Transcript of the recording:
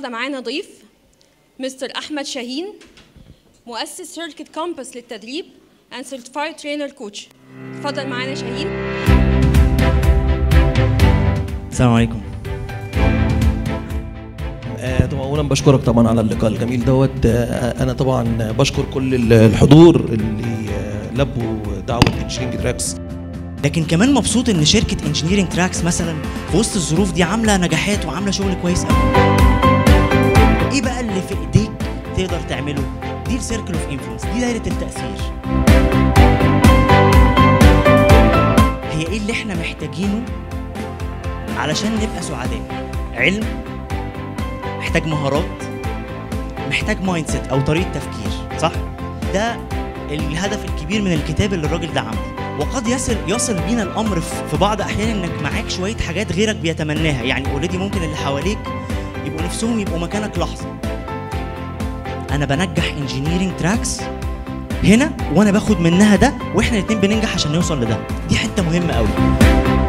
النهارده معانا ضيف مستر احمد شاهين مؤسس شركه كامبس للتدريب and certified trainer coach اتفضل معانا شاهين السلام عليكم آه، طبعا اولا بشكرك طبعا على اللقاء الجميل دوت آه، انا طبعا بشكر كل ال- الحضور اللي آه، لبوا دعوه انشينج تراكس لكن كمان مبسوط ان شركه انجينيرنج تراكس مثلا في وسط الظروف دي عامله نجاحات وعامله شغل كويس قوي ايه بقى اللي في ايديك تقدر تعمله دي السيركل اوف انفلونس دي دايره التاثير هي ايه اللي احنا محتاجينه علشان نبقى سعداء علم محتاج مهارات محتاج مايند سيت او طريقه تفكير صح ده الهدف الكبير من الكتاب اللي الراجل ده عامله وقد يصل يصل بينا الامر في في بعض احيان انك معاك شويه حاجات غيرك بيتمناها يعني اوريدي ممكن اللي حواليك يبقوا نفسهم يبقوا مكانك لحظه انا بنجح انجينيرنج تراكس هنا وانا باخد منها ده واحنا الاتنين بننجح عشان نوصل لده دي حته مهمه قوي